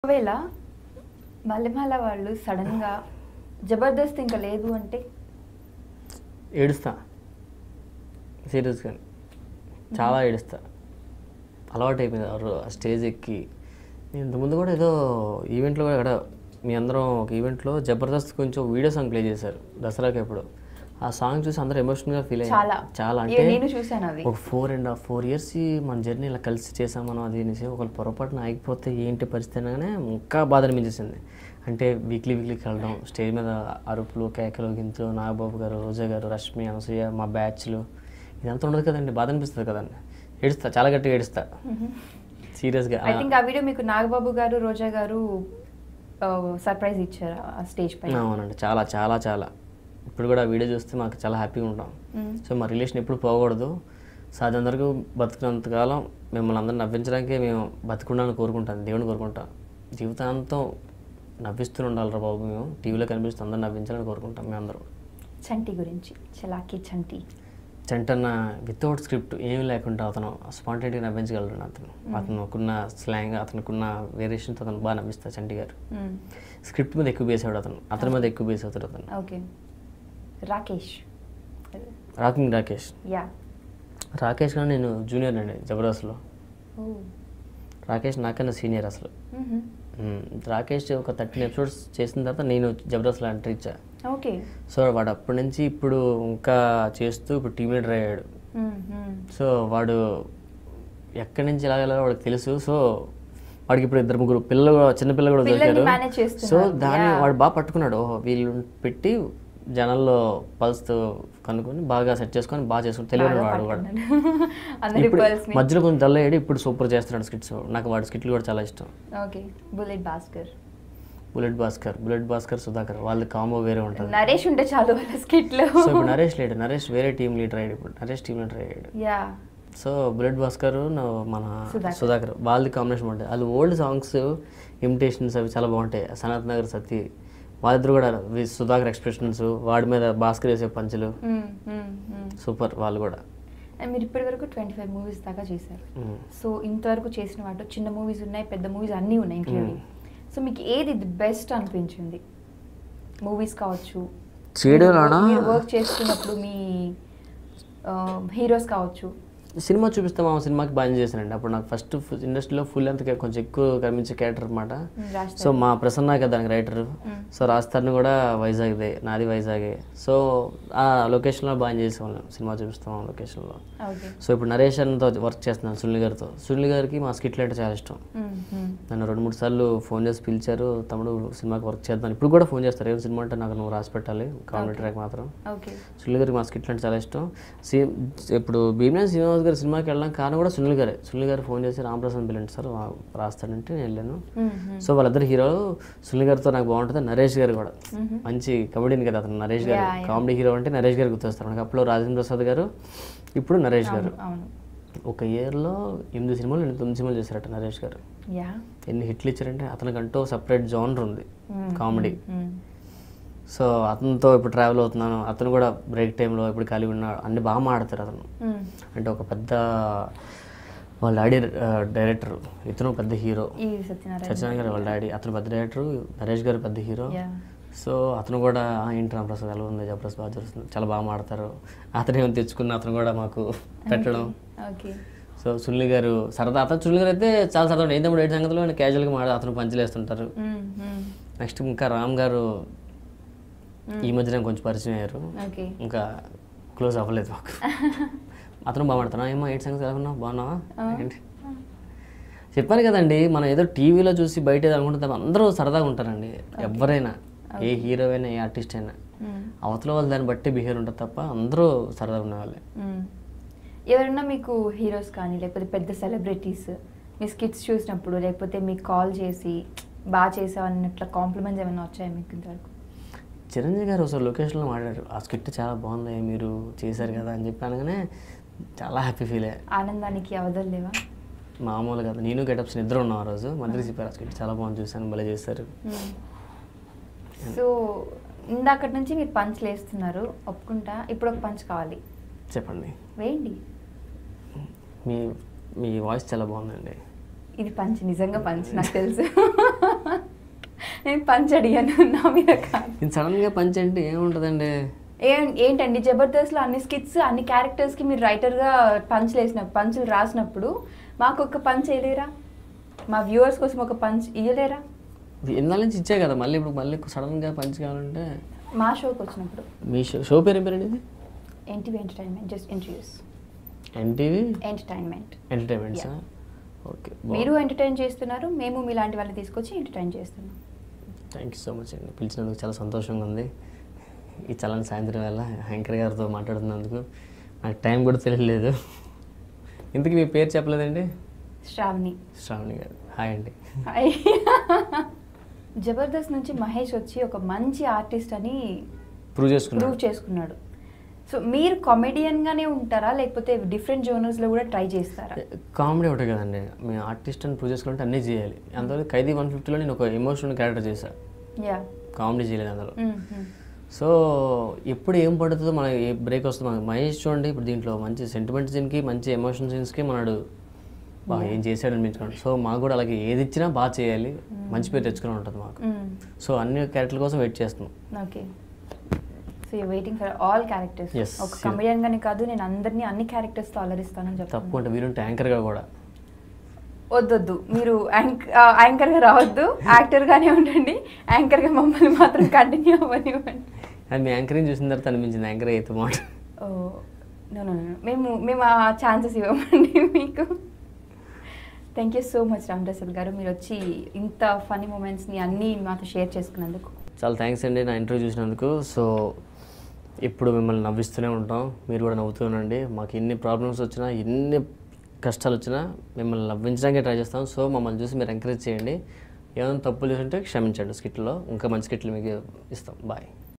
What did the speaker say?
ఒకవేళ మల్లెమాల వాళ్ళు సడన్ గా జబర్దస్త్ ఇంకా లేదు అంటే ఏడుస్తా సీరియస్గా చాలా ఏడుస్తా అలవాటు అయిపోయింది ఆ రో- ఆ స్టేజ్ ఎక్కి నేను ఇంతకుముందు కూడా ఏదో ఈవెంట్లో కూడా ఇక్కడ మీ అందరం ఒక ఈవెంట్లో జబర్దస్త్ గురించి ఒక వీడియో సాంగ్ ప్లే చేశారు దసరాకి ఎప్పుడు ఆ సాంగ్ చూసి అందరూ ఎమోషనల్గా ఫీల్ అయ్యారు చాలా. చాలా ఏ- అంటే నేను చూశాను అది. ఒక four and half four years మన జర్నీ ఇలా కలిసి చేసాం మనం అది అనేసి ఒకళ్ళు పొరపాటున ఆగిపోతే ఏంటి పరిస్థితి అనగానే ఇంకా బాధ అనిపించేసింది అంటే వీక్లీ వీక్లీ కలవడం స్టేజ్ మీద అరుపులు కేకలు గింతులు నాగబాబు గారు రోజా గారు రష్మి అనసూయ మా బ్యాచ్లు ఇదంతా ఉండదు కదండి బాధ అనిపిస్తుంది కదండి ఏడుస్తా చాలా గట్టిగా ఏడుస్తా సీరియస్గా ఐ థింక్ ఆ వీడియో మీకు నాగబాబు గారు రోజా గారు సర్ప్రైజ్ ఇచ్చారు ఆ స్టేజ్ పైన అవునండి చాలా చాలా చాలా ఇప్పుడు కూడా ఆ వీడియో చూస్తే మాకు చాలా హ్యాపీగా ఉంటాం మ్మ్. సో మా రిలేషన్ ఎప్పుడు పోకూడదు సాధ్యంతవరకు బతుకున్నంతకాలం మిమ్మల్ని అందరిని నవ్వించడానికే మేము బతుకుండాలని కోరుకుంటాం దేవుని కోరుకుంటాం జీవితాంతం నవ్విస్తూ ఉండాలిరా బాబు మేము టీవీలో కనిపిస్తూ అందరిని నవ్వించాలని కోరుకుంటాం మేము అందరం చంటి గురించి చలాకీ చంటి చంటన్న వితౌట్ స్క్రిప్ట్ ఏమీ లేకుండా అతను స్పాంటేట్గా నవ్వించగలడు అతను అతనుకున్న స్లాంగ్ అతనుకున్న వేరియేషన్తో అతను బాగా నవ్విస్తాడు చంటి గారు మ్మ్. స్క్రిప్ట్ మీద ఎక్కువ బేసాడు అతను అతని మీద ఎక్కువ బేస్ అవుతాడు అతను okay Rakesh rocking Rakesh yeah Rakesh కానీ నేను జూనియర్ అండి జబర్దస్త్లో ఓ రాకేష్ నాకన్నా సీనియర్ అసలు మ్మ్. మ్మ్. రాకేష్ ఒక థర్టీన్ ఎపిసోడ్స్ చేసిన తర్వాత నేను జబర్దస్త్లో ఎంట్రీ ఇచ్చా ఓకే సో వాడు అప్పటి నుంచి ఇప్పుడు ఇంకా చేస్తూ ఇప్పుడు టీమ్ లీడర్ అయ్యాడు మ్మ్. మ్మ్. సో వాడు ఎక్కడి నుంచి ఎలా వెళ్ళాలో వాడికి తెలుసు సో వాడికి ఇప్పుడు ఇద్దరు ముగ్గురు పిల్లలు కూడా- చిన్న పిల్లలు కూడా పిల్లల్ని దొరికారు manage చేస్తున్నారు. సో దాన్ని Yeah. వాడు బాగా పట్టుకున్నాడు ఓహో వీళ్ళు పెట్టి జనాల్లో పల్స్తో కనుక్కొని బాగా సెట్ చేసుకొని బాగా చేసుకుని తెలియని బాగా వాడు కూడా పట్టుకున్నాడు. అందరి ఇప్పుడు పర్ల్స్ ని మధ్యలో కొంచెం డల్ అయ్యాడు ఇప్పుడు సూపర్ చేస్తున్నాడు స్కిట్స్ నాకు వాడి స్కిట్లు కూడా చాలా ఇష్టం okay bullet Bhaskar bullet Bhaskar bullet Bhaskar Sudhakar వాళ్ళ కాంబో వేరే ఉంటుంది నరేష్ ఉంటే చాలు వాళ్ళ స్కిట్ లో సో ఇప్పుడు నరేష్ లేడు నరేష్ వేరే టీం లీడర్ అయ్యాడు ఇప్పుడు నరేష్ టీం లీడర్ అయ్యాడు యా సో బుల్లెట్ భాస్కర్ నా- మన సుధాకర్. సుధాకర్ వాళ్ళది కాంబినేషన్ ఉంటుంది వాళ్ళు ఓల్డ్ సాంగ్స్ ఇమిటేషన్స్ అవి చాలా బాగుంటాయి సనత్ నగర్ సతీ వాళ్ళిద్దరు కూడా వి- సుధాకర్ ఎక్స్ప్రెషన్స్ వాడి మీద భాస్కర్ వేసే పంచులు సూపర్ వాళ్ళు కూడా అండ్ మీరు ఇప్పటి వరకు ట్వంటీ ఫైవ్ మూవీస్ దాకా చేశారు మ్మ్. సో ఇంతవరకు చేసిన వాటిలో చిన్న మూవీస్ ఉన్నాయి పెద్ద మూవీస్ అన్నీ ఉన్నాయి ఇంక్లూడింగ్ సో మీకు ఏది ది బెస్ట్ అనిపించింది మూవీస్ కావచ్చు చేయడంలోనా? మీరు వర్క్ చేస్తున్నప్పుడు మీ హీరోస్ కావచ్చు సినిమా చూపిస్తే మా సినిమాకి బాగా చేశానండి అప్పుడు నాకు ఫస్ట్ ఇండస్ట్రీలో ఫుల్ అంత కొంచెం ఎక్కువ కనిపించే క్యారెక్టర్ అనమాట రాజ్ సో మా ప్రసన్న కదా దానికి రైటర్ మ్మ్. సో రాజస్థాన్ కూడా వైజాగ్దే నాది వైజాగే సో ఆ లొకేషన్లో బాగా చేసేవాళ్ళం సినిమా చూపిస్తాం ఆ లొకేషన్లో ఓకే సో ఇప్పుడు నరేష్ అన్నతో వర్క్ చేస్తున్నాను సునీల్ గారితో సునీల్ గారికి మా స్కిట్లు అంటే చాలా ఇష్టం నన్ను రెండు మూడు సార్లు ఫోన్ చేసి పిలిచారు తమ్ముడు సినిమాకి వర్క్ చేద్దాం ఇప్పుడు కూడా ఫోన్ చేస్తారు ఏం సినిమా అంటే నాకు నువ్వు రాసి పెట్టాలి కామెడీ ట్రాక్ మాత్రం ఓకే సునీల్ గారికి మా స్కిట్లు అంటే చాలా ఇష్టం సీ ఇప్పుడు భీమనా శ్రీనివాస్ గారి సినిమాకి వెళ్ళడం కారణం కూడా సునీల్ గారే సునీల్ గారు ఫోన్ చేసి రామప్రసాద్ పిల్లండి సార్ వా- రాస్తాడంటే నేను వెళ్ళాను సో వాళ్ళిద్దరు హీరోలు సునీల్ గారితో నాకు బాగుంటుంది నరేష్ గారు కూడా మంచి కమెడీని కదా అతను నరేష్ గారు Yeah, yeah. కామెడీ హీరో అంటే నరేష్ గారు గుర్తొస్తారు మనకి అప్పుడు రాజేంద్ర ప్రసాద్ గారు ఇప్పుడు నరేష్ గారు అవును ఒక ఇయర్లో ఎనిమిది సినిమాలు ఎనిమిది తొమ్మిది సినిమాలు చేశారట నరేష్ గారు యా ఎన్ని హిట్లు ఇచ్చారంటే అతనికంటూ సపరేట్ జోనర్ ఉంది కామెడీ సో అతనితో ఇప్పుడు ట్రావెల్ అవుతున్నాను అతను కూడా బ్రేక్ టైంలో ఇప్పుడు ఖాళీ ఉన్నాడు అన్ని బాగా మాడతారు అతను అంటే ఒక పెద్ద వాళ్ళ డాడీ డైరెక్టర్ ఇతను పెద్ద హీరో ఈ సత్యనారాయణ సత్యనారాయణ గారు వాళ్ళ డాడీ అతను పెద్ద డైరెక్టర్ నరేష్ గారు పెద్ద హీరో యా సో అతను కూడా "ఆ, ఏంటి రామప్రసాద్ ఎలా ఉంది జబర్దస్త్ బాగా జరుగుతుంది చాలా బాగా మాడతారు అతను ఏమైనా తెచ్చుకున్న అతను కూడా మాకు పెట్టడం ఓకే సో సునీల్ గారు సరదా అతను సునీల్ గారు అయితే చాలా సరదా ఏంటంటే తమ్ముడు ఏంటి సంగతిలో ఆయన క్యాజువల్గా మాట అతను పంచలేస్తుంటారు నెక్స్ట్ ఇంకా రామ్ గారు ఈ మధ్యన కొంచెం పరిచయం అయ్యారు ఓకే ఇంకా క్లోజ్ అవ్వలేదు మాకు అతను బాగా మాడుతున్నా ఏమో ఏంటి సంగతి ఎలా ఉన్నావు బాగున్నావా ఏంటి చెప్పాను కదండి మనం ఏదో టీవీలో చూసి బయట ఏదో అనుకుంటే తప్ప అందరూ సరదాగా ఉంటారండి ఎవరైనా ఏ హీరో అయినా ఏ ఆర్టిస్ట్ అయినా అవతల వాళ్ళు దాన్ని బట్టి బిహేవ్ ఉంటుంది తప్ప అందరూ సరదాగా ఉన్నవాళ్ళే ఎవరైనా మీకు హీరోస్ కానీ లేకపోతే పెద్ద సెలబ్రిటీస్ మీ స్కిట్స్ చూసినప్పుడు లేకపోతే మీకు కాల్ చేసి బాగా చేసావు అన్నట్ల కాంప్లిమెంట్స్ ఏమైనా వచ్చాయా మీకు ఇంతవరకు చిరంజీవి గారు ఒకసారి లొకేషన్లో మాట్లాడారు ఆ స్కిట్ చాలా బాగుంది మీరు చేశారు కదా అని చెప్పి అనగానే చాలా హ్యాపీ ఫీల్ అయ్యా ఆనందానికి అవధులు లేవా మామూలు కదా నేను గెటప్స్ ఇద్దరు ఉన్నాం ఆ రోజు మంత్రి చెప్పారు ఆ స్కిట్ చాలా బాగుంది చూశాను భలే చేశారు సో ఇందాకటి నుంచి మీరు పంచ్లు వేస్తున్నారు ఒప్పుకుంటా ఇప్పుడు ఒక పంచ్ కావాలి చెప్పండి వేయండి మీ మీ వాయిస్ చాలా బాగుందండి ఇది పంచ్ నిజంగా పంచ్ నాకు తెలుసు నేను పంచ్ అడిగాను నా మీద కాదు నేను సడన్గా పంచ్ అంటే ఏముంటుందండి ఏం ఏంటండి జబర్దస్త్లో అన్ని స్కిట్స్ అన్ని క్యారెక్టర్స్కి మీరు రైటర్గా పంచ్లు వేసిన పంచులు రాసినప్పుడు మాకు ఒక పంచ్ వేయలేరా మా వ్యూవర్స్ కోసం ఒక పంచ్ ఇయ్యలేరా ఎన్నాళ్ళ నుంచి ఇచ్చే కదా మళ్ళీ ఇప్పుడు మళ్ళీ సడన్గా పంచ్ కావాలంటే మా షోకి వచ్చినప్పుడు మీ షో షో పేరు ఏం పేరండి ఇది NTV entertainment just introduce NTV entertainment ఎంటర్టైన్మెంట్సా ఓకే మీరు ఎంటర్టైన్ చేస్తున్నారు మేము మీలాంటి వాళ్ళని తీసుకొచ్చి ఎంటర్టైన్ చేస్తున్నాం థ్యాంక్ యూ సో మచ్ అండి పిలిచినందుకు చాలా సంతోషంగా ఉంది ఈ చల్లని సాయంత్రం వేళ యాంకర్ గారితో మాట్లాడుతున్నందుకు నాకు టైం కూడా తెలియలేదు ఇంతకీ మీ పేరు చెప్పలేదండి శ్రావణి శ్రావణి గారు హాయ్ అండి హాయ్. జబర్దస్త్ నుంచి మహేష్ వచ్చి ఒక మంచి ఆర్టిస్ట్ అని ప్రూవ్ ప్రూవ్ చేసుకున్నాను చేసుకున్నాడు సో మీరు కామెడియన్గానే ఉంటారా లేకపోతే డిఫరెంట్ జోనర్స్లో కూడా ట్రై చేస్తారా కామెడీ ఒకటే కదండి మీ ఆర్టిస్ట్ అని ప్రూవ్ చేసుకుంటే అన్నీ చేయాలి అందులో ఖైదీ వన్ ఫిఫ్టీలో నేను ఒక ఎమోషనల్ క్యారెక్టర్ చేశాను యా కామెడీ చేయలేదు అందులో సో ఎప్పుడు ఏం పడుతుందో మన ఏ బ్రేక్ వస్తుంది మనకి మహేష్ చూడండి ఇప్పుడు దీంట్లో మంచి సెంటిమెంట్ సీన్కి మంచి ఎమోషన్ సీన్స్కి మనడు బాగా ఏం చేశాడు అనిపించుకోండి సో మాకు కూడా అలాగే ఏది ఇచ్చినా బాగా చేయాలి మంచి పేరు తెచ్చుకుని ఉంటుంది మాకు సో అన్ని క్యారెక్టర్ల కోసం వెయిట్ చేస్తున్నాం okay so you waiting for all characters Yes, ఒక sure. కమెడియన్ గానే కాదు నేను అందరినీ అన్ని క్యారెక్టర్స్తో అలరిస్తానని తప్పు చెప్తాను అంటే వీరుంటే యాంకర్గా కూడా వద్దొద్దు మీరు యాంక్ యాంకర్గా రావద్దు యాక్టర్గానే ఉండండి యాంకర్గా మమ్మల్ని మాత్రం కంటిన్యూ అవ్వనివ్వండి అది మీ యాంకరింగ్ చూసిన తర్వాత అనిపించింది యాంకర్ అయితే మాట ఓ నో నో నో మేము మేము ఆ ఛాన్సెస్ ఇవ్వమండి మీకు thank you so much Ram Prasad గారు మీరు వచ్చి ఇంత ఫనీ మూమెంట్స్ని అన్నీ మాతో షేర్ చేసుకున్నందుకు చాలా థ్యాంక్స్ అండి నా ఇంటర్వ్యూ చూసినందుకు సో ఇప్పుడు మిమ్మల్ని నవ్విస్తూనే ఉంటాం మీరు కూడా నవ్వుతూ ఉండండి మాకు ఎన్ని ప్రాబ్లమ్స్ వచ్చినా ఎన్ని కష్టాలు వచ్చినా మిమ్మల్ని నవ్వించడానికి ట్రై చేస్తాం సో మమ్మల్ని చూసి మీరు ఎంకరేజ్ చేయండి ఏమైనా తప్పులు చేస్తుంటే క్షమించండి స్కిట్లో ఇంకా మంచి స్కిట్లు మీకు ఇస్తాం బాయ్